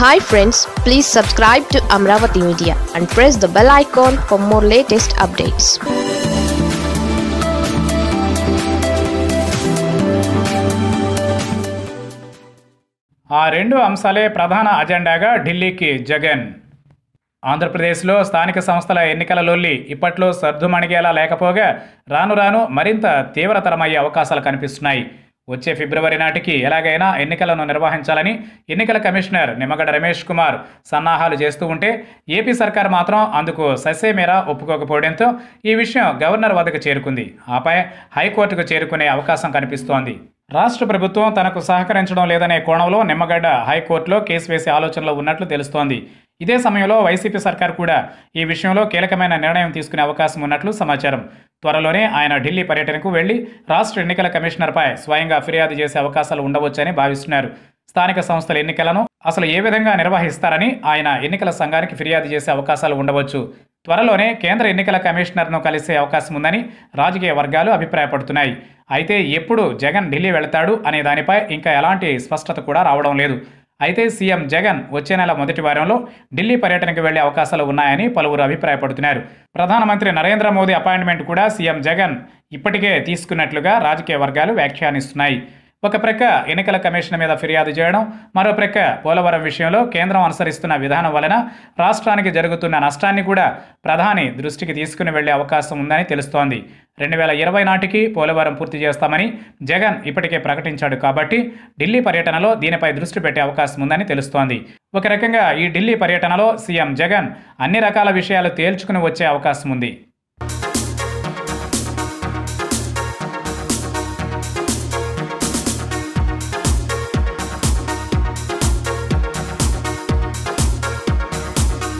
hi friends please subscribe to Amaravati media and press the bell icon for more latest updates ఆ రెండు అంశాలే ప్రధాన అజెండాగా ఢిల్లీకి జగన్ ఆంధ్రప్రదేశ్లో స్థానిక సంస్థల ఎన్నికల లొల్లి ఇప్పట్లో సర్దుమణిగేలా లేకపోగా రాను రాను మరింత తీవ్రతరమయ్యే అవకాశాలు కనిపిస్తున్నాయి వచ్చే ఫిబ్రవరి నాటికి ఎలాగైనా ఎన్నికలను నిర్వహించాలని ఎన్నికల కమిషనర్ నిమ్మగడ్డ రమేష్ కుమార్ సన్నాహాలు చేస్తూ ఉంటే ఏపీ సర్కార్ మాత్రం అందుకు ససేమేరా ఒప్పుకోకపోవడంతో ఈ విషయం గవర్నర్ వద్దకు చేరుకుంది ఆపై హైకోర్టుకు చేరుకునే అవకాశం కనిపిస్తోంది రాష్ట్ర ప్రభుత్వం తనకు సహకరించడం లేదనే కోణంలో నిమ్మగడ్డ హైకోర్టులో కేసు వేసే ఆలోచనలో ఉన్నట్లు తెలుస్తోంది ఇదే సమయంలో వైసీపీ సర్కార్ కూడా ఈ విషయంలో కీలకమైన నిర్ణయం తీసుకునే అవకాశం ఉన్నట్లు సమాచారం త్వరలోనే ఆయన ఢిల్లీ పర్యటనకు వెళ్లి రాష్ట్ర ఎన్నికల కమిషనర్పై స్వయంగా ఫిర్యాదు చేసే అవకాశాలు ఉండవచ్చని భావిస్తున్నారు స్థానిక సంస్థల ఎన్నికలను అసలు ఏ విధంగా నిర్వహిస్తారని ఆయన ఎన్నికల సంఘానికి ఫిర్యాదు చేసే అవకాశాలు ఉండవచ్చు త్వరలోనే కేంద్ర ఎన్నికల కమిషనర్ను కలిసే అవకాశం ఉందని రాజకీయ వర్గాలు అభిప్రాయపడుతున్నాయి అయితే ఎప్పుడు జగన్ ఢిల్లీ వెళతాడు అనే దానిపై ఇంకా ఎలాంటి స్పష్టత కూడా రావడం లేదు అయితే సీఎం జగన్ వచ్చే నెల మొదటి వారంలో ఢిల్లీ పర్యటనకు వెళ్లే అవకాశాలు ఉన్నాయని పలువురు అభిప్రాయపడుతున్నారు ప్రధానమంత్రి నరేంద్ర మోదీ అపాయింట్మెంట్ కూడా సీఎం జగన్ ఇప్పటికే తీసుకున్నట్లుగా రాజకీయ వర్గాలు వ్యాఖ్యానిస్తున్నాయి ఒక ప్రక్క ఎన్నికల కమిషన్ మీద ఫిర్యాదు చేయడం మరో ప్రక్క పోలవరం విషయంలో కేంద్రం అనుసరిస్తున్న విధానం వలన రాష్ట్రానికి జరుగుతున్న నష్టాన్ని కూడా ప్రధాని దృష్టికి తీసుకుని వెళ్లే అవకాశం ఉందని తెలుస్తోంది రెండు వేల ఇరవై నాటికి పోలవరం పూర్తి చేస్తామని జగన్ ఇప్పటికే ప్రకటించాడు కాబట్టి ఢిల్లీ పర్యటనలో దీనిపై దృష్టి పెట్టే అవకాశం ఉందని తెలుస్తోంది ఒక రకంగా ఈ ఢిల్లీ పర్యటనలో సీఎం జగన్ అన్ని రకాల విషయాలు తేల్చుకుని వచ్చే అవకాశం ఉంది